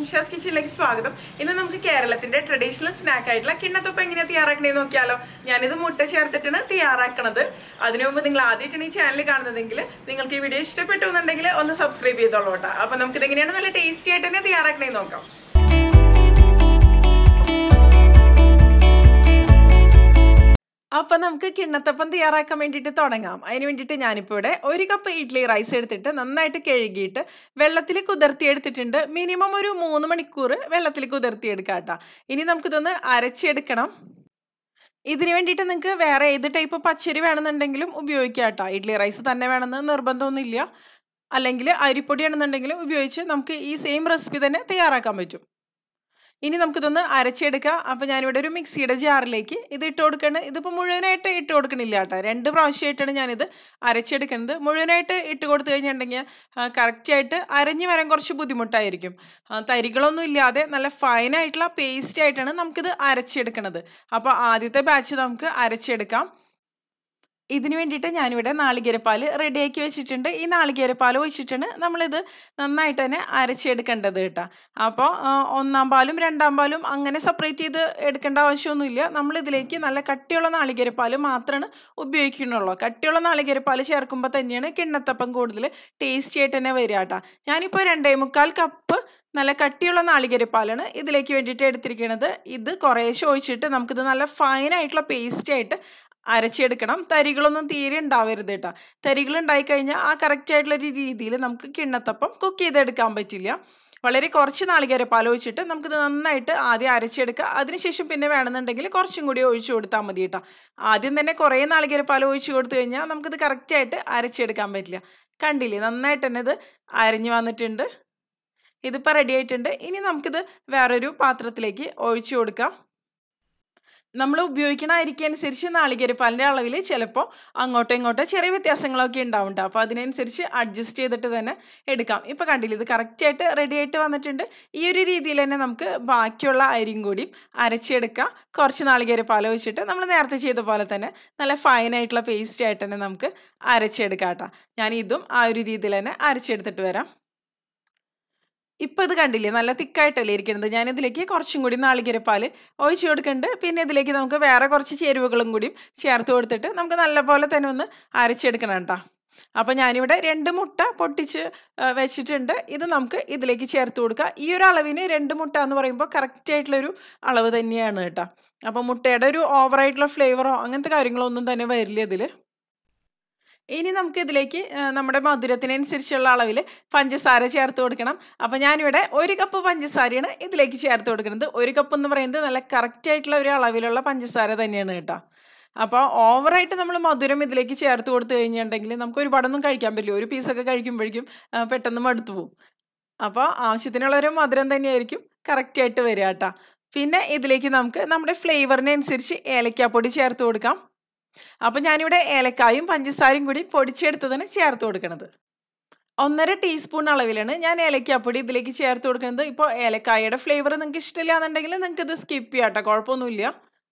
നിമിഷാസ് കിച്ചണിലേക്ക് സ്വാഗതം ഇന്ന് നമുക്ക് കേരളത്തിന്റെ ട്രഡീഷണൽ സ്നാക്ക് ആയിട്ടുള്ള കിണ്ണത്തൊപ്പം എങ്ങനെയാ തയ്യാറാക്കണേന്ന് നോക്കിയാലോ ഞാനിത് മുട്ട ചേർത്തിട്ടാണ് തയ്യാറാക്കണത് അതിനു മുമ്പ് നിങ്ങൾ ആദ്യമായിട്ടാണ് ഈ ചാനൽ കാണുന്നതെങ്കിൽ നിങ്ങൾക്ക് ഈ വീഡിയോ ഇഷ്ടപ്പെട്ടു എന്നുണ്ടെങ്കിൽ ഒന്ന് സബ്സ്ക്രൈബ് ചെയ്തോളൂ കേട്ടോ അപ്പൊ നമുക്ക് ഇതെങ്ങനെയാണ് നല്ല ടേസ്റ്റി ആയിട്ട് തന്നെ തയ്യാറാക്കണേന്ന് നോക്കാം അപ്പൊ നമുക്ക് കിണ്ണത്തപ്പം തയ്യാറാക്കാൻ വേണ്ടിയിട്ട് തുടങ്ങാം അതിന് വേണ്ടിയിട്ട് ഞാനിപ്പോൾ ഇവിടെ ഒരു കപ്പ് ഇഡ്ഡലി റൈസ് എടുത്തിട്ട് നന്നായിട്ട് കഴുകിയിട്ട് വെള്ളത്തിൽ കുതിർത്തി എടുത്തിട്ടുണ്ട് മിനിമം ഒരു മൂന്ന് മണിക്കൂർ വെള്ളത്തിൽ കുതിർത്തി എടുക്കാം കേട്ടോ ഇനി നമുക്കിതൊന്ന് അരച്ചെടുക്കണം ഇതിന് വേണ്ടിയിട്ട് നിങ്ങൾക്ക് വേറെ ഏത് ടൈപ്പ് പച്ചരി വേണമെന്നുണ്ടെങ്കിലും ഉപയോഗിക്കാം കേട്ടോ ഇഡ്ഡലി റൈസ് തന്നെ വേണമെന്ന് നിർബന്ധമൊന്നുമില്ല അല്ലെങ്കിൽ അരിപ്പൊടിയാണെന്നുണ്ടെങ്കിലും ഉപയോഗിച്ച് നമുക്ക് ഈ സെയിം റെസിപ്പി തന്നെ തയ്യാറാക്കാൻ പറ്റും ഇനി നമുക്കിതൊന്ന് അരച്ചെടുക്കാം അപ്പോൾ ഞാനിവിടെ ഒരു മിക്സിയുടെ ജാറിലേക്ക് ഇത് ഇട്ട് കൊടുക്കണം ഇതിപ്പോൾ മുഴുവനായിട്ട് ഇട്ട് കൊടുക്കണില്ല കേട്ടോ രണ്ട് പ്രാവശ്യമായിട്ടാണ് ഞാനിത് അരച്ചെടുക്കുന്നത് മുഴുവനായിട്ട് ഇട്ട് കൊടുത്തു കഴിഞ്ഞിട്ടുണ്ടെങ്കിൽ കറക്റ്റായിട്ട് അരഞ്ഞു വരാൻ കുറച്ച് ബുദ്ധിമുട്ടായിരിക്കും ആ, തരികളൊന്നും ഇല്ലാതെ നല്ല ഫൈനായിട്ടുള്ള പേസ്റ്റ് ആയിട്ടാണ് നമുക്കിത് അരച്ചെടുക്കണത് അപ്പോൾ ആദ്യത്തെ ബാച്ച് നമുക്ക് അരച്ചെടുക്കാം ഇതിന് വേണ്ടിയിട്ട് ഞാനിവിടെ നാളികേരപ്പാൽ റെഡിയാക്കി വെച്ചിട്ടുണ്ട് ഈ നാളികേരപ്പാൽ ഒഴിച്ചിട്ടാണ് നമ്മളിത് നന്നായിട്ട് തന്നെ അരച്ചെടുക്കേണ്ടത് കേട്ടോ അപ്പോൾ ഒന്നാം പാലും രണ്ടാം പാലും അങ്ങനെ സെപ്പറേറ്റ് ചെയ്ത് എടുക്കേണ്ട ആവശ്യമൊന്നുമില്ല നമ്മളിതിലേക്ക് നല്ല കട്ടിയുള്ള നാളികേരപ്പാൽ മാത്രമാണ് ഉപയോഗിക്കുന്നുള്ളൂ കട്ടിയുള്ള നാളികേരപ്പാൽ ചേർക്കുമ്പോൾ തന്നെയാണ് കിണ്ണത്തപ്പം കൂടുതൽ ടേസ്റ്റി ആയിട്ട് തന്നെ വരിക കേട്ടോ ഞാനിപ്പോൾ രണ്ടേ മുക്കാൽ കപ്പ് നല്ല കട്ടിയുള്ള നാളികേരപ്പാലാണ് ഇതിലേക്ക് വേണ്ടിയിട്ട് എടുത്തിരിക്കുന്നത് ഇത് കുറേശ്ശെ ഒഴിച്ചിട്ട് നമുക്കിത് നല്ല ഫൈനായിട്ടുള്ള പേസ്റ്റ് ആയിട്ട് അരച്ചെടുക്കണം തരികളൊന്നും തീരെ ഉണ്ടാവരുത് കേട്ടോ തരികൾ ഉണ്ടായിക്കഴിഞ്ഞാൽ ആ കറക്റ്റ് ആയിട്ടുള്ള ഒരു രീതിയിൽ നമുക്ക് കിണ്ണത്തപ്പം കുക്ക് ചെയ്തെടുക്കാൻ പറ്റില്ല വളരെ കുറച്ച് നാളികേരപ്പാൽ ഒഴിച്ചിട്ട് നമുക്കിത് നന്നായിട്ട് ആദ്യം അരച്ചെടുക്കുക അതിനുശേഷം പിന്നെ വേണമെന്നുണ്ടെങ്കിൽ കുറച്ചും കൂടി ഒഴിച്ചു കൊടുത്താൽ മതി കേട്ടോ ആദ്യം തന്നെ കുറേ നാളികേരപ്പാൽ ഒഴിച്ചു കൊടുത്തു കഴിഞ്ഞാൽ നമുക്കിത് കറക്റ്റായിട്ട് അരച്ചെടുക്കാൻ പറ്റില്ല കണ്ടില്ലേ നന്നായിട്ട് തന്നെ ഇത് അരഞ്ഞു വന്നിട്ടുണ്ട് ഇതിപ്പോൾ റെഡി ആയിട്ടുണ്ട് ഇനി നമുക്കിത് വേറൊരു പാത്രത്തിലേക്ക് ഒഴിച്ചു കൊടുക്കാം നമ്മൾ ഉപയോഗിക്കണ അരിക്ക് അനുസരിച്ച് നാളികേരപ്പാലിൻ്റെ അളവിൽ ചിലപ്പോൾ അങ്ങോട്ടോ ഇങ്ങോട്ടോ ചെറിയ വ്യത്യാസങ്ങളൊക്കെ ഉണ്ടാവും ട്ടോ. അപ്പോൾ അതിനനുസരിച്ച് അഡ്ജസ്റ്റ് ചെയ്തിട്ട് തന്നെ എടുക്കാം ഇപ്പോൾ കണ്ടില്ലേ ഇത് കറക്റ്റായിട്ട് റെഡി ആയിട്ട് വന്നിട്ടുണ്ട് ഈ ഒരു രീതിയിൽ തന്നെ നമുക്ക് ബാക്കിയുള്ള അരിയും കൂടി അരച്ചെടുക്കാം കുറച്ച് നാളികേരപ്പാൽ ഒഴിച്ചിട്ട് നമ്മൾ നേരത്തെ ചെയ്ത പോലെ തന്നെ നല്ല ഫൈനായിട്ടുള്ള പേസ്റ്റ് ആയിട്ട് തന്നെ നമുക്ക് അരച്ചെടുക്കാം കേട്ടോ ഞാൻ ഇതും ആ ഒരു രീതിയിൽ തന്നെ അരച്ചെടുത്തിട്ട് വരാം ഇപ്പം ഇത് കണ്ടില്ലേ നല്ല തിക്കായിട്ടല്ലേ ഇരിക്കുന്നത് ഞാൻ ഇതിലേക്ക് കുറച്ചും കൂടി നാളികേരപ്പാൽ ഒഴിച്ചു കൊടുക്കുന്നുണ്ട് പിന്നെ ഇതിലേക്ക് നമുക്ക് വേറെ കുറച്ച് ചേരുവകളും കൂടി ചേർത്ത് കൊടുത്തിട്ട് നമുക്ക് നല്ലപോലെ തന്നെ ഒന്ന് അരച്ചെടുക്കണം കേട്ടോ അപ്പോൾ ഞാനിവിടെ രണ്ട് മുട്ട പൊട്ടിച്ച് ആ, വെച്ചിട്ടുണ്ട് ഇത് നമുക്ക് ഇതിലേക്ക് ചേർത്ത് കൊടുക്കുക ഈ ഒരു അളവിന് രണ്ട് മുട്ട എന്ന് പറയുമ്പോൾ കറക്റ്റ് ആയിട്ടുള്ളൊരു അളവ് തന്നെയാണ് കേട്ടോ അപ്പോൾ മുട്ടയുടെ ഒരു ഓവറായിട്ടുള്ള ഫ്ലേവറോ അങ്ങനത്തെ കാര്യങ്ങളോ ഒന്നും തന്നെ വരില്ല ഇതിൽ ഇനി നമുക്ക് ഇതിലേക്ക് ആ, നമ്മുടെ മധുരത്തിനനുസരിച്ചുള്ള അളവിൽ പഞ്ചസാര ചേർത്ത് കൊടുക്കണം അപ്പോൾ ഞാനിവിടെ ഒരു കപ്പ് പഞ്ചസാരയാണ് ഇതിലേക്ക് ചേർത്ത് കൊടുക്കുന്നത് ഒരു കപ്പ് എന്ന് പറയുന്നത് നല്ല കറക്റ്റ് ആയിട്ടുള്ള ഒരു അളവിലുള്ള പഞ്ചസാര തന്നെയാണ് കേട്ടോ അപ്പോൾ ഓവറായിട്ട് നമ്മൾ മധുരം ഇതിലേക്ക് ചേർത്ത് കൊടുത്തു കഴിഞ്ഞിട്ടുണ്ടെങ്കിൽ നമുക്ക് ഒരുപാടൊന്നും കഴിക്കാൻ പറ്റില്ല ഒരു പീസൊക്കെ കഴിക്കുമ്പോഴേക്കും ആ, പെട്ടെന്ന് മടുത്തു പോകും അപ്പോൾ ആവശ്യത്തിനുള്ള ഒരു മധുരം തന്നെയായിരിക്കും കറക്റ്റായിട്ട് വരിക കേട്ടോ പിന്നെ ഇതിലേക്ക് നമുക്ക് നമ്മുടെ ഫ്ലേവറിനനുസരിച്ച് ഏലക്കാപ്പൊടി ചേർത്ത് കൊടുക്കാം അപ്പോൾ ഞാനിവിടെ ഏലക്കായും പഞ്ചസാരയും കൂടി പൊടിച്ചെടുത്തതാണ് ചേർത്ത് കൊടുക്കുന്നത് ഒന്നര ടീസ്പൂൺ അളവിലാണ് ഞാൻ ഏലക്കാപ്പൊടി ഇതിലേക്ക് ചേർത്ത് കൊടുക്കുന്നത് ഇപ്പോൾ ഏലക്കായയുടെ ഫ്ലേവർ നിങ്ങൾക്ക് ഇഷ്ടമില്ല എന്നുണ്ടെങ്കിൽ നിങ്ങൾക്ക് ഇത് സ്കിപ്പ് ചെയ്യാം കേട്ടോ കുഴപ്പമൊന്നുമില്ല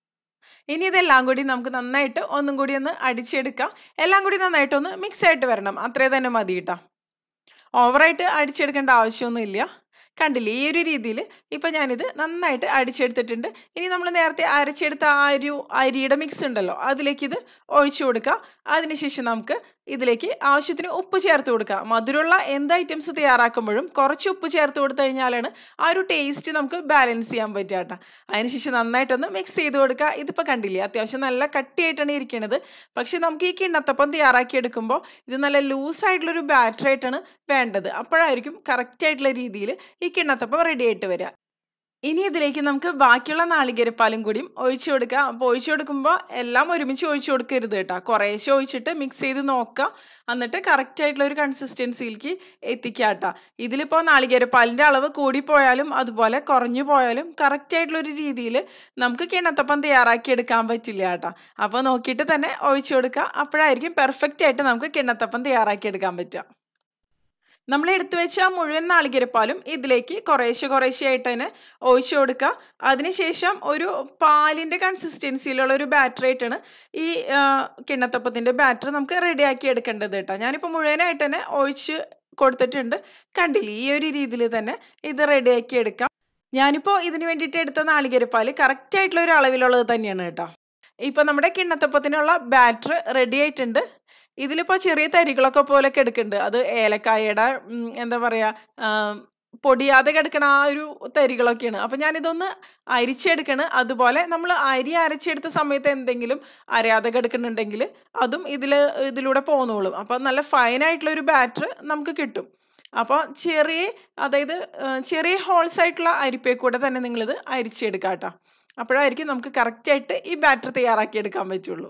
ഇനി ഇതെല്ലാം കൂടി നമുക്ക് നന്നായിട്ട് ഒന്നും കൂടി ഒന്ന് അടിച്ചെടുക്കാം എല്ലാം കൂടി നന്നായിട്ടൊന്ന് മിക്സ് ആയിട്ട് വരണം അത്രേ തന്നെ മതി കേട്ടോ ഓവറായിട്ട് അടിച്ചെടുക്കേണ്ട ആവശ്യമൊന്നുമില്ല കണ്ടില്ലേ ഈ ഒരു രീതിയിൽ ഇപ്പം ഞാനിത് നന്നായിട്ട് അടിച്ചെടുത്തിട്ടുണ്ട് ഇനി നമ്മൾ നേരത്തെ അരച്ചെടുത്ത ആ ഒരു അരിയുടെ മിക്സ് ഉണ്ടല്ലോ അതിലേക്ക് ഇത് ഒഴിച്ചു കൊടുക്കുക അതിനുശേഷം നമുക്ക് ഇതിലേക്ക് ആവശ്യത്തിന് ഉപ്പ് ചേർത്ത് കൊടുക്കുക മധുരമുള്ള എന്ത് ഐറ്റംസ് തയ്യാറാക്കുമ്പോഴും കുറച്ച് ഉപ്പ് ചേർത്ത് കൊടുത്തു കഴിഞ്ഞാലാണ് ആ ഒരു ടേസ്റ്റ് നമുക്ക് ബാലൻസ് ചെയ്യാൻ പറ്റുക കേട്ടോ അതിനുശേഷം നന്നായിട്ടൊന്ന് മിക്സ് ചെയ്ത് കൊടുക്കുക ഇതിപ്പോൾ കണ്ടില്ലേ അത്യാവശ്യം നല്ല കട്ടിയായിട്ടാണ് ഇരിക്കുന്നത് പക്ഷേ നമുക്ക് ഈ കിണ്ണത്തപ്പം തയ്യാറാക്കി എടുക്കുമ്പോൾ ഇത് നല്ല ലൂസായിട്ടുള്ളൊരു ബാറ്ററായിട്ടാണ് വേണ്ടത് അപ്പോഴായിരിക്കും കറക്റ്റായിട്ടുള്ള രീതിയിൽ ഈ കിണ്ണത്തപ്പം റെഡി ആയിട്ട് വരിക ഇനി ഇതിലേക്ക് നമുക്ക് ബാക്കിയുള്ള നാളികേരപ്പാലും കൂടിയും ഒഴിച്ചു കൊടുക്കുക അപ്പോൾ ഒഴിച്ചു കൊടുക്കുമ്പോൾ എല്ലാം ഒരുമിച്ച് ഒഴിച്ചു കൊടുക്കരുത് കേട്ടോ കുറേശ്ശെ ഒഴിച്ചിട്ട് മിക്സ് ചെയ്ത് നോക്കുക എന്നിട്ട് കറക്റ്റ് ആയിട്ടുള്ള ഒരു കൺസിസ്റ്റൻസിയിലേക്ക് എത്തിക്കുക കേട്ടോ ഇതിലിപ്പോൾ നാളികേരപ്പാലിൻ്റെ അളവ് കൂടിപ്പോയാലും അതുപോലെ കുറഞ്ഞു പോയാലും കറക്റ്റ് ആയിട്ടുള്ള ഒരു രീതിയിൽ നമുക്ക് കിണത്തപ്പം തയ്യാറാക്കി എടുക്കാൻ പറ്റില്ല കേട്ടോ അപ്പോൾ നോക്കിയിട്ട് തന്നെ ഒഴിച്ചു കൊടുക്കുക അപ്പോഴായിരിക്കും പെർഫെക്റ്റ് ആയിട്ട് നമുക്ക് കിണ്ണത്തപ്പം തയ്യാറാക്കി എടുക്കാൻ പറ്റുക നമ്മൾ എടുത്തു വെച്ച ആ മുഴുവൻ നാളികേരപ്പാലും ഇതിലേക്ക് കുറേശ്ശെ കുറേശ്ശെ ആയിട്ട് തന്നെ ഒഴിച്ചു കൊടുക്കുക അതിനുശേഷം ഒരു പാലിൻ്റെ കൺസിസ്റ്റൻസിയിലുള്ള ഒരു ബാറ്റർ ആയിട്ടാണ് ഈ ആ, കിണ്ണത്തപ്പത്തിൻ്റെ ബാറ്റർ നമുക്ക് റെഡിയാക്കി എടുക്കേണ്ടത് കേട്ടോ ഞാനിപ്പോൾ മുഴുവനായിട്ട് തന്നെ ഒഴിച്ച് കൊടുത്തിട്ടുണ്ട് കണ്ടില്ലേ ഈ ഒരു രീതിയിൽ തന്നെ ഇത് റെഡിയാക്കി എടുക്കാം ഞാനിപ്പോൾ ഇതിന് വേണ്ടിയിട്ട് എടുത്ത നാളികേരപ്പാൽ കറക്റ്റ് ആയിട്ടുള്ള ഒരു അളവിലുള്ളത് തന്നെയാണ് കേട്ടോ ഇപ്പം നമ്മുടെ കിണ്ണത്തപ്പത്തിനുള്ള ബാറ്റർ റെഡി ആയിട്ടുണ്ട് ഇതിലിപ്പോൾ ചെറിയ തരികളൊക്കെ പോലെ കിടക്കുന്നുണ്ട് അത് ഏലക്കായയുടെ ഉം, എന്താ പറയുക പൊടിയാതെ കിടക്കണ ആ ഒരു തരികളൊക്കെയാണ് അപ്പം ഞാനിതൊന്ന് അരിച്ചെടുക്കണ് അതുപോലെ നമ്മൾ അരി അരച്ചെടുത്ത സമയത്ത് എന്തെങ്കിലും അരയാതെ കിടക്കുന്നുണ്ടെങ്കിൽ അതും ഇതിൽ ഇതിലൂടെ പോന്നോളും അപ്പം നല്ല ഫൈനായിട്ടുള്ള ഒരു ബാറ്റർ നമുക്ക് കിട്ടും അപ്പോൾ ചെറിയ അതായത് ആ, ചെറിയ ഹോൾസ് ആയിട്ടുള്ള അരിപ്പേ കൂടെ തന്നെ നിങ്ങളിത് അരിച്ചെടുക്കാം കേട്ടോ അപ്പോഴായിരിക്കും നമുക്ക് കറക്റ്റായിട്ട് ഈ ബാറ്റർ തയ്യാറാക്കിയെടുക്കാൻ പറ്റുള്ളൂ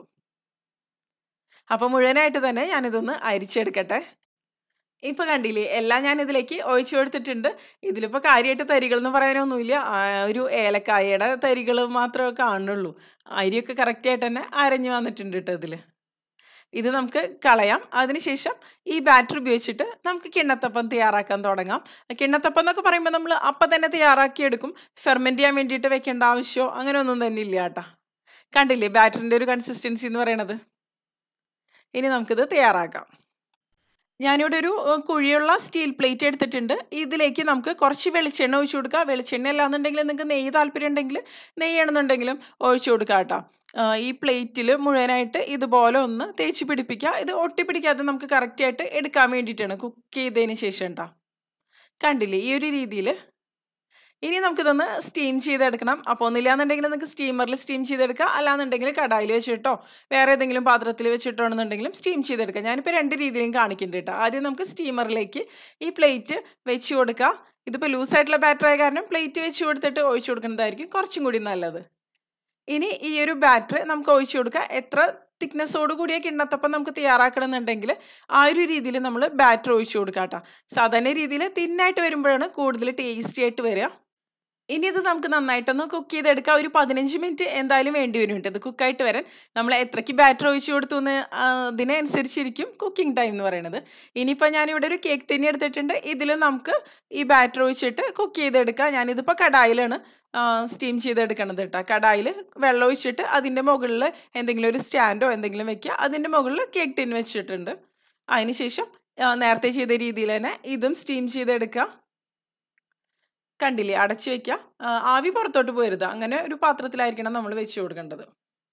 അപ്പോൾ മുഴുവനായിട്ട് തന്നെ ഞാനിതൊന്ന് അരിച്ചെടുക്കട്ടെ ഇപ്പൊ കണ്ടില്ലേ എല്ലാം ഞാൻ ഇതിലേക്ക് ഒഴിച്ചു കൊടുത്തിട്ടുണ്ട് ഇതിലിപ്പോൾ കാര്യമായിട്ട് തരികൾ എന്ന് പറയാനൊന്നുമില്ല ആ ഒരു ഏലക്കായയുടെ തരികൾ മാത്രമേ കാണുള്ളൂ അരിയൊക്കെ കറക്റ്റായിട്ട് തന്നെ അരഞ്ഞു വന്നിട്ടുണ്ട് കേട്ടോ ഇതിൽ ഇത് നമുക്ക് കളയാം അതിനുശേഷം ഈ ബാറ്റർ ഉപയോഗിച്ചിട്ട് നമുക്ക് കിണ്ണത്തപ്പം തയ്യാറാക്കാൻ തുടങ്ങാം കിണ്ണത്തപ്പം എന്നൊക്കെ പറയുമ്പോൾ നമ്മൾ അപ്പം തന്നെ തയ്യാറാക്കിയെടുക്കും ഫെർമെൻറ്റ് ചെയ്യാൻ വേണ്ടിയിട്ട് വെക്കേണ്ട ആവശ്യമോ അങ്ങനെ ഒന്നും തന്നെ ഇല്ല കേട്ടോ കണ്ടില്ലേ ബാറ്ററിൻ്റെ ഒരു കൺസിസ്റ്റൻസി എന്ന് പറയണത് ഇനി നമുക്കിത് തയ്യാറാക്കാം ഞാനിവിടെ ഒരു ഏഹ്, കുഴിയുള്ള സ്റ്റീൽ പ്ലേറ്റ് എടുത്തിട്ടുണ്ട് ഇതിലേക്ക് നമുക്ക് കുറച്ച് വെളിച്ചെണ്ണ ഒഴിച്ചു കൊടുക്കുക വെളിച്ചെണ്ണ അല്ലാന്നുണ്ടെങ്കിൽ നിങ്ങൾക്ക് നെയ്യ് താല്പര്യം ഉണ്ടെങ്കിൽ നെയ്യാണെന്നുണ്ടെങ്കിലും ഒഴിച്ചു കൊടുക്കുക കേട്ടോ ആഹ് ഈ പ്ലേറ്റിൽ മുഴുവനായിട്ട് ഇതുപോലെ ഒന്ന് തേച്ച് പിടിപ്പിക്കുക ഇത് ഒട്ടിപ്പിടിക്കാതെ നമുക്ക് കറക്റ്റായിട്ട് എടുക്കാൻ വേണ്ടിയിട്ടാണ് കുക്ക് ചെയ്തതിന് ശേഷം കേട്ടോ കണ്ടില്ലേ ഈ ഒരു രീതിയിൽ ഇനി നമുക്കിതൊന്ന് സ്റ്റീം ചെയ്തെടുക്കണം അപ്പോൾ ഒന്നില്ലാന്നുണ്ടെങ്കിൽ നിങ്ങൾക്ക് സ്റ്റീമറിൽ സ്റ്റീം ചെയ്തെടുക്കുക അല്ലാന്നുണ്ടെങ്കിൽ കടായിൽ വെച്ചിട്ടോ വേറെ ഏതെങ്കിലും പാത്രത്തിൽ വെച്ചിട്ടാണെന്നുണ്ടെങ്കിലും സ്റ്റീം ചെയ്തെടുക്കുക ഞാനിപ്പോൾ രണ്ട് രീതിയിലും കാണിക്കുന്നുണ്ട് കേട്ടോ ആദ്യം നമുക്ക് സ്റ്റീമറിലേക്ക് ഈ പ്ലേറ്റ് വെച്ച് കൊടുക്കുക ഇതിപ്പോൾ ലൂസായിട്ടുള്ള ബാറ്റർ ആയ കാരണം പ്ലേറ്റ് വെച്ച് കൊടുത്തിട്ട് ഒഴിച്ചു കൊടുക്കുന്നതായിരിക്കും കുറച്ചും കൂടി നല്ലത് ഇനി ഈ ഒരു ബാറ്റർ നമുക്ക് ഒഴിച്ചു കൊടുക്കുക എത്ര തിക്നെസ്സോട് കൂടിയ കിണ്ണത്തപ്പം നമുക്ക് തയ്യാറാക്കണമെന്നുണ്ടെങ്കിൽ ആ ഒരു രീതിയിൽ നമ്മൾ ബാറ്റർ ഒഴിച്ചു കൊടുക്കുക കേട്ടോ സാധാരണ രീതിയിൽ തിന്നായിട്ട് വരുമ്പോഴാണ് കൂടുതൽ ടേസ്റ്റി ആയിട്ട് വരിക ഇനി ഇത് നമുക്ക് നന്നായിട്ടൊന്ന് കുക്ക് ചെയ്തെടുക്കാം ഒരു പതിനഞ്ച് മിനിറ്റ് എന്തായാലും വേണ്ടി വരും കേട്ടോ ഇത് കുക്കായിട്ട് വരാൻ നമ്മൾ എത്രയ്ക്ക് ബാറ്റർ ഒഴിച്ചു കൊടുത്തു എന്ന് ആ, അതിനനുസരിച്ചിരിക്കും കുക്കിംഗ് ടൈം എന്ന് പറയുന്നത് ഇനിയിപ്പോൾ ഞാനിവിടെ ഒരു കേക്ക് ടിന്നി എടുത്തിട്ടുണ്ട് ഇതിൽ നമുക്ക് ഈ ബാറ്റർ ഒഴിച്ചിട്ട് കുക്ക് ചെയ്തെടുക്കാം ഞാനിതിപ്പോൾ കടായിലാണ് സ്റ്റീം ചെയ്തെടുക്കണത് കേട്ടോ കടായിൽ വെള്ളം ഒഴിച്ചിട്ട് അതിൻ്റെ മുകളിൽ എന്തെങ്കിലും ഒരു സ്റ്റാൻഡോ എന്തെങ്കിലും വെക്കുക അതിൻ്റെ മുകളിൽ കേക്ക് ടിൻ വെച്ചിട്ടുണ്ട് അതിനുശേഷം ആ, നേരത്തെ ചെയ്ത രീതിയിൽ തന്നെ ഇതും സ്റ്റീം ചെയ്തെടുക്കുക കണ്ടില്ലേ അടച്ചു വെക്കുക ആ, ആവി പുറത്തോട്ട് പോരുത് അങ്ങനെ ഒരു പാത്രത്തിലായിരിക്കണം നമ്മൾ വെച്ച് കൊടുക്കേണ്ടത്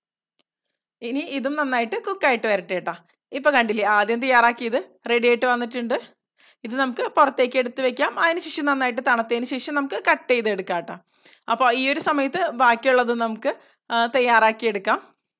ഇനി ഇതും നന്നായിട്ട് കുക്കായിട്ട് വരട്ടെ കേട്ടാ ഇപ്പൊ കണ്ടില്ലേ ആദ്യം തയ്യാറാക്കിയത് റെഡി ആയിട്ട് വന്നിട്ടുണ്ട് ഇത് നമുക്ക് പുറത്തേക്ക് എടുത്ത് വെക്കാം അതിനുശേഷം നന്നായിട്ട് തണുത്തതിന് ശേഷം നമുക്ക് കട്ട് ചെയ്തെടുക്കാം കേട്ടോ അപ്പോൾ ഈ ഒരു സമയത്ത് ബാക്കിയുള്ളത് നമുക്ക് ആ, തയ്യാറാക്കിയെടുക്കാം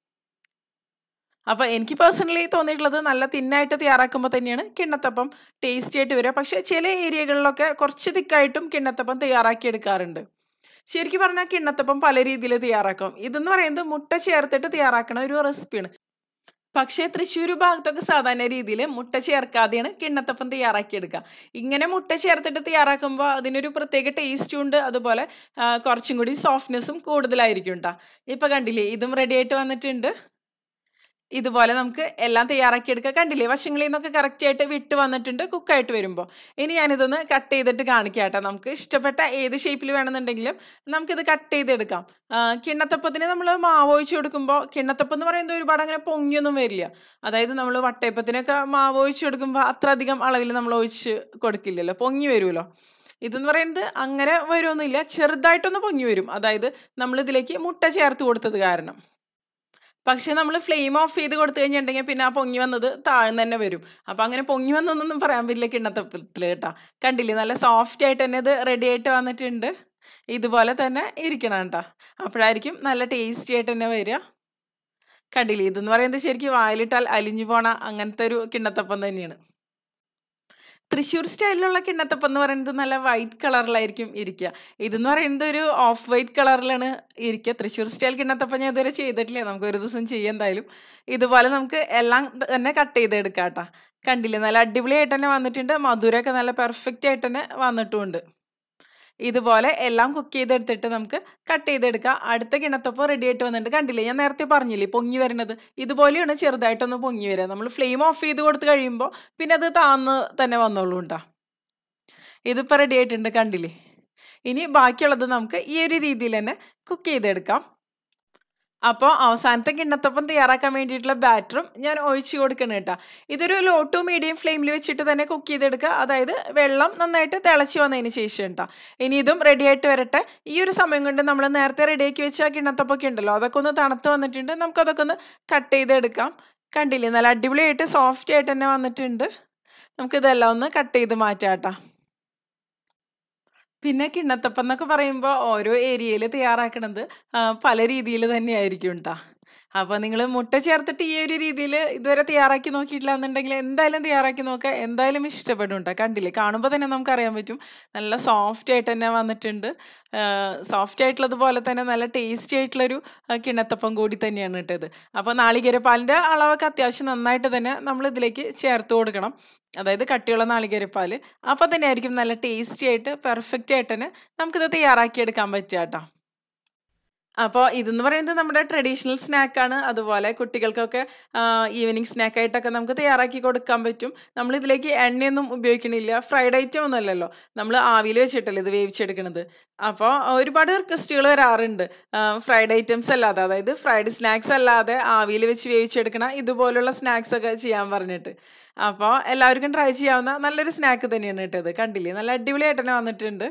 അപ്പോൾ എനിക്ക് പേഴ്സണലി തോന്നിയിട്ടുള്ളത് നല്ല തിന്നായിട്ട് തയ്യാറാക്കുമ്പോൾ തന്നെയാണ് കിണ്ണത്തപ്പം ടേസ്റ്റി ആയിട്ട് വരിക പക്ഷേ ചില ഏരിയകളിലൊക്കെ കുറച്ച് തിക്കായിട്ടും കിണ്ണത്തപ്പം തയ്യാറാക്കി എടുക്കാറുണ്ട് ശരിക്കും പറഞ്ഞാൽ കിണ്ണത്തപ്പം പല രീതിയിൽ തയ്യാറാക്കും ഇതെന്ന് പറയുന്നത് മുട്ട ചേർത്തിട്ട് തയ്യാറാക്കണ ഒരു റെസിപ്പിയാണ് പക്ഷേ തൃശ്ശൂർ ഭാഗത്തൊക്കെ സാധാരണ രീതിയിൽ മുട്ട ചേർക്കാതെയാണ് കിണ്ണത്തപ്പം തയ്യാറാക്കിയെടുക്കുക ഇങ്ങനെ മുട്ട ചേർത്തിട്ട് തയ്യാറാക്കുമ്പോൾ അതിനൊരു പ്രത്യേക ടേസ്റ്റും ഉണ്ട് അതുപോലെ ആ, കുറച്ചും കൂടി സോഫ്റ്റ്നെസ്സും കൂടുതലായിരിക്കും കേട്ടോ ഇപ്പം കണ്ടില്ലേ ഇതും റെഡി ആയിട്ട് വന്നിട്ടുണ്ട് ഇതുപോലെ നമുക്ക് എല്ലാം തയ്യാറാക്കിയെടുക്കുക കണ്ടില്ലേ വശങ്ങളിൽ നിന്നൊക്കെ കറക്റ്റ് ആയിട്ട് വിട്ട് വന്നിട്ടുണ്ട് കുക്കായിട്ട് വരുമ്പോൾ ഇനി ഞാനിതൊന്ന് കട്ട് ചെയ്തിട്ട് കാണിക്കാം കേട്ടോ നമുക്ക് ഇഷ്ടപ്പെട്ട ഏത് ഷേപ്പിൽ വേണമെന്നുണ്ടെങ്കിലും നമുക്കിത് കട്ട് ചെയ്തെടുക്കാം ആ, കിണ്ണത്തപ്പത്തിന് നമ്മൾ മാവ് ഒഴിച്ച് കൊടുക്കുമ്പോൾ കിണ്ണത്തപ്പം എന്ന് പറയുന്നത് ഒരുപാട് അങ്ങനെ പൊങ്ങിയൊന്നും വരില്ല അതായത് നമ്മൾ വട്ടയപ്പത്തിനൊക്കെ മാവ് ഒഴിച്ച് കൊടുക്കുമ്പോൾ അത്ര അധികം അളവിൽ നമ്മൾ ഒഴിച്ച് കൊടുക്കില്ലല്ലോ പൊങ്ങി വരുമല്ലോ ഇതെന്ന് പറയുന്നത് അങ്ങനെ വരുമൊന്നുമില്ല ചെറുതായിട്ടൊന്ന് പൊങ്ങി വരും അതായത് നമ്മൾ ഇതിലേക്ക് മുട്ട ചേർത്ത് കൊടുത്തത് കാരണം പക്ഷെ നമ്മൾ ഫ്ലെയിം ഓഫ് ചെയ്ത് കൊടുത്തു കഴിഞ്ഞിട്ടുണ്ടെങ്കിൽ പിന്നെ ആ പൊങ്ങി വന്നത് താഴ്ന്നു തന്നെ വരും അപ്പം അങ്ങനെ പൊങ്ങി വന്നൊന്നും പറയാൻ പറ്റില്ല കിണ്ണത്തപ്പത്തിൽ കേട്ടോ കണ്ടില്ലേ നല്ല സോഫ്റ്റ് ആയിട്ട് തന്നെ ഇത് റെഡി ആയിട്ട് വന്നിട്ടുണ്ട് ഇതുപോലെ തന്നെ ഇരിക്കണം കേട്ടോ അപ്പോഴായിരിക്കും നല്ല ടേസ്റ്റി ആയിട്ട് തന്നെ വരിക കണ്ടില്ലേ ഇതെന്ന് പറയുന്നത് ശരിക്കും വായിലിട്ടാൽ അലിഞ്ഞു പോണ അങ്ങനത്തെ ഒരു കിണ്ണത്തപ്പം തന്നെയാണ് തൃശ്ശൂർ സ്റ്റൈലിലുള്ള കിണ്ണത്തപ്പം എന്ന് പറയുന്നത് നല്ല വൈറ്റ് കളറിലായിരിക്കും ഇരിക്കുക ഇതെന്ന് പറയുന്നത് ഒരു ഓഫ് വൈറ്റ് കളറിലാണ് ഇരിക്കുക തൃശ്ശൂർ സ്റ്റൈൽ കിണ്ണത്തപ്പം ഞാൻ ഇതുവരെ ചെയ്തിട്ടില്ല നമുക്ക് ഒരു ദിവസം ചെയ്യാം എന്തായാലും ഇതുപോലെ നമുക്ക് എല്ലാം തന്നെ കട്ട് ചെയ്തെടുക്കാം കേട്ടോ കണ്ടില്ലേ നല്ല അടിപൊളിയായിട്ട് തന്നെ വന്നിട്ടുണ്ട് മധുരമൊക്കെ നല്ല പെർഫെക്റ്റ് ആയിട്ട് തന്നെ വന്നിട്ടുമുണ്ട് ഇതുപോലെ എല്ലാം കുക്ക് ചെയ്തെടുത്തിട്ട് നമുക്ക് കട്ട് ചെയ്തെടുക്കാം അടുത്ത കിണത്തപ്പം റെഡി ആയിട്ട് വന്നിട്ടുണ്ട് കണ്ടില്ലേ ഞാൻ നേരത്തെ പറഞ്ഞില്ലേ പൊങ്ങി വരുന്നത് ഇതുപോലെയാണ് ചെറുതായിട്ടൊന്ന് പൊങ്ങി വരിക നമ്മൾ ഫ്ലെയിം ഓഫ് ചെയ്ത് കൊടുത്ത് കഴിയുമ്പോൾ പിന്നെ അത് താന്ന് തന്നെ വന്നോളൂ കേട്ടോ ഇതിപ്പോൾ റെഡി ആയിട്ടുണ്ട് കണ്ടില്ലേ ഇനി ബാക്കിയുള്ളത് നമുക്ക് ഈ ഒരു രീതിയിൽ തന്നെ കുക്ക് ചെയ്തെടുക്കാം അപ്പോൾ അവസാനത്തെ കിണ്ണത്തപ്പം തയ്യാറാക്കാൻ വേണ്ടിയിട്ടുള്ള ബാറ്ററും ഞാൻ ഒഴിച്ച് കൊടുക്കണം കേട്ടോ ഇതൊരു ലോ ടു മീഡിയം ഫ്ലെയിമിൽ വെച്ചിട്ട് തന്നെ കുക്ക് ചെയ്തെടുക്കുക അതായത് വെള്ളം നന്നായിട്ട് തിളച്ച് വന്നതിന് ശേഷം കേട്ടോ ഇനി ഇതും റെഡി ആയിട്ട് വരട്ടെ ഈ ഒരു സമയം കൊണ്ട് നമ്മൾ നേരത്തെ റെഡിയാക്കി വെച്ച കിണ്ണത്തപ്പൊക്കെ ഉണ്ടല്ലോ അതൊക്കെ ഒന്ന് തണുത്ത് വന്നിട്ടുണ്ട് നമുക്കതൊക്കെ ഒന്ന് കട്ട് ചെയ്തെടുക്കാം കണ്ടില്ലേ നല്ല അടിപൊളിയായിട്ട് സോഫ്റ്റ് ആയിട്ട് തന്നെ വന്നിട്ടുണ്ട് നമുക്കിതെല്ലാം ഒന്ന് കട്ട് ചെയ്ത് മാറ്റാം കേട്ടോ പിന്നെ കിണ്ണത്തപ്പം എന്നൊക്കെ പറയുമ്പോൾ ഓരോ ഏരിയയിൽ തയ്യാറാക്കണത് ആ, പല രീതിയിൽ തന്നെയായിരിക്കും കേട്ടോ അപ്പോൾ നിങ്ങൾ മുട്ട ചേർത്തിട്ട് ഈ ഒരു രീതിയിൽ ഇതുവരെ തയ്യാറാക്കി നോക്കിയിട്ടില്ല എന്നുണ്ടെങ്കിൽ എന്തായാലും തയ്യാറാക്കി നോക്കുക എന്തായാലും ഇഷ്ടപ്പെടും കേട്ടോ കണ്ടില്ലേ കാണുമ്പോൾ തന്നെ നമുക്കറിയാൻ പറ്റും നല്ല സോഫ്റ്റ് ആയിട്ട് തന്നെ വന്നിട്ടുണ്ട് സോഫ്റ്റ് ആയിട്ടുള്ളത് പോലെ തന്നെ നല്ല ടേസ്റ്റി ആയിട്ടുള്ളൊരു ആ, കിണ്ണത്തപ്പം കൂടി തന്നെയാണ് ഇട്ടത് അപ്പോൾ നാളികേരപ്പാലിൻ്റെ അളവൊക്കെ അത്യാവശ്യം നന്നായിട്ട് തന്നെ നമ്മൾ ഇതിലേക്ക് ചേർത്ത് കൊടുക്കണം അതായത് കട്ടിയുള്ള നാളികേരപ്പാൽ അപ്പോൾ തന്നെ ആയിരിക്കും നല്ല ടേസ്റ്റി ആയിട്ട് പെർഫെക്റ്റ് ആയിട്ട് തന്നെ നമുക്കിത് തയ്യാറാക്കിയെടുക്കാൻ പറ്റുക കേട്ടോ അപ്പോൾ ഇതെന്ന് പറയുന്നത് നമ്മുടെ ട്രഡീഷണൽ സ്നാക്കാണ് അതുപോലെ കുട്ടികൾക്കൊക്കെ ഈവനിങ് സ്നാക്കായിട്ടൊക്കെ നമുക്ക് തയ്യാറാക്കി കൊടുക്കാൻ പറ്റും നമ്മൾ ഇതിലേക്ക് എണ്ണയൊന്നും ഉപയോഗിക്കണില്ല ഫ്രൈഡ് ഐറ്റം ഒന്നും അല്ലല്ലോ നമ്മൾ ആവിയിൽ വെച്ചിട്ടല്ലേ ഇത് വേവിച്ചെടുക്കണത് അപ്പോൾ ഒരുപാട് റിക്വസ്റ്റുകൾ വരാറുണ്ട് ഫ്രൈഡ് ഐറ്റംസ് അല്ലാതെ അതായത് ഫ്രൈഡ് സ്നാക്സ് അല്ലാതെ ആവിയിൽ വെച്ച് വേവിച്ചെടുക്കണ ഇതുപോലുള്ള സ്നാക്സ് ഒക്കെ ചെയ്യാൻ പറഞ്ഞിട്ട് അപ്പോൾ എല്ലാവർക്കും ട്രൈ ചെയ്യാവുന്ന നല്ലൊരു സ്നാക്ക് തന്നെയാണ് കേട്ടത് കണ്ടില്ലേ നല്ല അടിപൊളിയായിട്ട് തന്നെ വന്നിട്ടുണ്ട്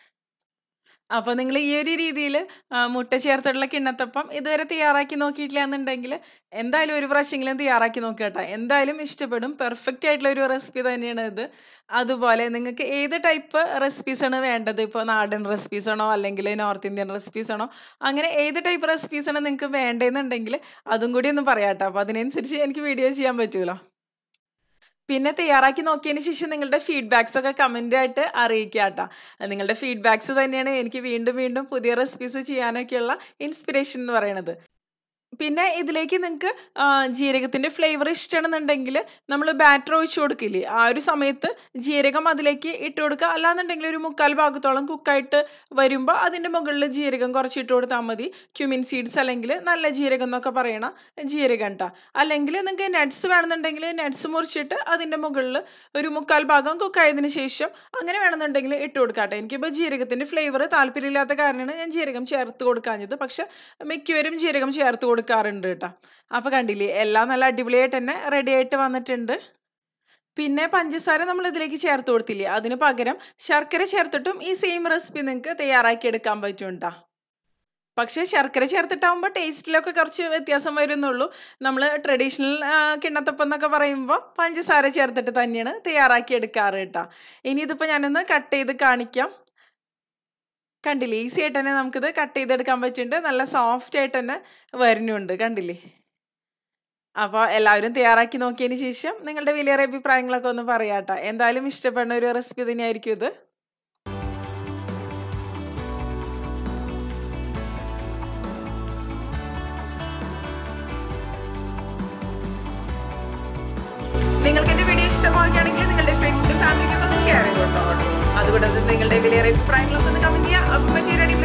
അപ്പോൾ നിങ്ങൾ ഈ ഒരു രീതിയിൽ മുട്ട ചേർത്തിട്ടുള്ള കിണ്ണത്തപ്പം ഇതുവരെ തയ്യാറാക്കി നോക്കിയിട്ടില്ല എന്നുണ്ടെങ്കിൽ എന്തായാലും ഒരു പ്രാവശ്യമെങ്കിലും തയ്യാറാക്കി നോക്കുക കേട്ടോ എന്തായാലും ഇഷ്ടപ്പെടും പെർഫെക്റ്റ് ആയിട്ടുള്ള ഒരു റെസിപ്പി തന്നെയാണ് ഇത് അതുപോലെ നിങ്ങൾക്ക് ഏത് ടൈപ്പ് റെസിപ്പീസാണ് വേണ്ടത് ഇപ്പോൾ നാടൻ റെസിപ്പീസ് ആണോ അല്ലെങ്കിൽ നോർത്ത് ഇന്ത്യൻ റെസിപ്പീസ് ആണോ അങ്ങനെ ഏത് ടൈപ്പ് റെസിപ്പീസ് ആണ് നിങ്ങൾക്ക് വേണ്ടതെന്നുണ്ടെങ്കിൽ അതും കൂടി ഒന്ന് പറയാം കേട്ടോ അപ്പോൾ അതിനനുസരിച്ച് എനിക്ക് വീഡിയോ ചെയ്യാൻ പറ്റുമല്ലോ പിന്നെ തയ്യാറാക്കി നോക്കിയതിന് ശേഷം നിങ്ങളുടെ ഫീഡ്ബാക്സ് ഒക്കെ കമൻ്റ് ആയിട്ട് അറിയിക്കുക കേട്ടോ നിങ്ങളുടെ ഫീഡ്ബാക്സ് തന്നെയാണ് എനിക്ക് വീണ്ടും വീണ്ടും പുതിയ റെസിപ്പീസ് ചെയ്യാനൊക്കെയുള്ള ഇൻസ്പിറേഷൻ എന്ന് പറയുന്നത് പിന്നെ ഇതിലേക്ക് നിങ്ങൾക്ക് ജീരകത്തിൻ്റെ ഫ്ലേവർ ഇഷ്ടമാണെന്നുണ്ടെങ്കിൽ നമ്മൾ ബാറ്റർ ഒഴിച്ച് കൊടുക്കില്ലേ ആ ഒരു സമയത്ത് ജീരകം അതിലേക്ക് ഇട്ട് കൊടുക്കുക അല്ലാന്നുണ്ടെങ്കിൽ ഒരു മുക്കാൽ ഭാഗത്തോളം കുക്കായിട്ട് വരുമ്പോൾ അതിൻ്റെ മുകളിൽ ജീരകം കുറച്ച് ഇട്ട് കൊടുത്താൽ മതി ക്യുമിൻ സീഡ്സ് അല്ലെങ്കിൽ നല്ല ജീരകം എന്നൊക്കെ പറയണ ജീരകം കേട്ടോ അല്ലെങ്കിൽ നിങ്ങൾക്ക് നട്ട്സ് വേണമെന്നുണ്ടെങ്കിൽ നട്ട്സ് മുറിച്ചിട്ട് അതിൻ്റെ മുകളിൽ ഒരു മുക്കാൽ ഭാഗം കുക്കായതിന് ശേഷം അങ്ങനെ വേണമെന്നുണ്ടെങ്കിൽ ഇട്ട് കൊടുക്കാട്ടെ എനിക്കിപ്പോൾ ജീരകത്തിൻ്റെ ഫ്ലേവർ താല്പര്യമില്ലാത്ത കാരണമാണ് ഞാൻ ജീരകം ചേർത്ത് കൊടുക്കാഞ്ഞത് പക്ഷെ മിക്കവരും ജീരകം ചേർത്ത് കൊടുക്കാറുണ്ട് കേട്ടോ അപ്പോൾ കണ്ടില്ലേ എല്ലാം നല്ല അടിപൊളിയായിട്ട് തന്നെ റെഡി ആയിട്ട് വന്നിട്ടുണ്ട് പിന്നെ പഞ്ചസാര നമ്മൾ ഇതിലേക്ക് ചേർത്ത് കൊടുത്തില്ലേ അതിന് പകരം ശർക്കര ചേർത്തിട്ടും ഈ സെയിം റെസിപ്പി നിങ്ങൾക്ക് തയ്യാറാക്കി എടുക്കാൻ പറ്റും കേട്ടോ പക്ഷേ ശർക്കര ചേർത്തിട്ടാകുമ്പോൾ ടേസ്റ്റിലൊക്കെ കുറച്ച് വ്യത്യാസം വരുന്നുള്ളൂ നമ്മൾ ട്രഡീഷണൽ കിണ്ണത്തപ്പം എന്നൊക്കെ പറയുമ്പോൾ പഞ്ചസാര ചേർത്തിട്ട് തന്നെയാണ് തയ്യാറാക്കി എടുക്കാറ് കേട്ടോ ഇനി ഇതിപ്പോൾ ഞാനൊന്ന് കട്ട് ചെയ്ത് കാണിക്കാം കണ്ടില്ലേ ഈസി ആയിട്ട് തന്നെ നമുക്കിത് കട്ട് ചെയ്തെടുക്കാൻ പറ്റുന്നുണ്ട് നല്ല സോഫ്റ്റ് ആയിട്ട് തന്നെ വരുന്നുണ്ട് കണ്ടില്ലേ അപ്പോൾ എല്ലാവരും തയ്യാറാക്കി നോക്കിയതിന് ശേഷം നിങ്ങളുടെ വലിയ അഭിപ്രായങ്ങളൊക്കെ ഒന്ന് പറയാട്ടോ എന്തായാലും ഇഷ്ടപ്പെടുന്ന ഒരു റെസിപ്പി തന്നെയായിരിക്കും ഇത് നിങ്ങൾക്ക് എന്റെ വീഡിയോ ഇഷ്ടമാവുകയാണെങ്കിൽ നിങ്ങളുടെ ഫ്രണ്ട്സിനും ഫാമിലിക്കും ഒന്ന് ഷെയർ ചെയ്ത് കൊടുത്തോളൂ അതുകൊണ്ട് നിങ്ങളുടെ വലിയ അഭിപ്രായങ്ങളൊക്കെ ഒന്ന് കമന്റ് ചെയ്യുക അപ്പം മറ്റൊരു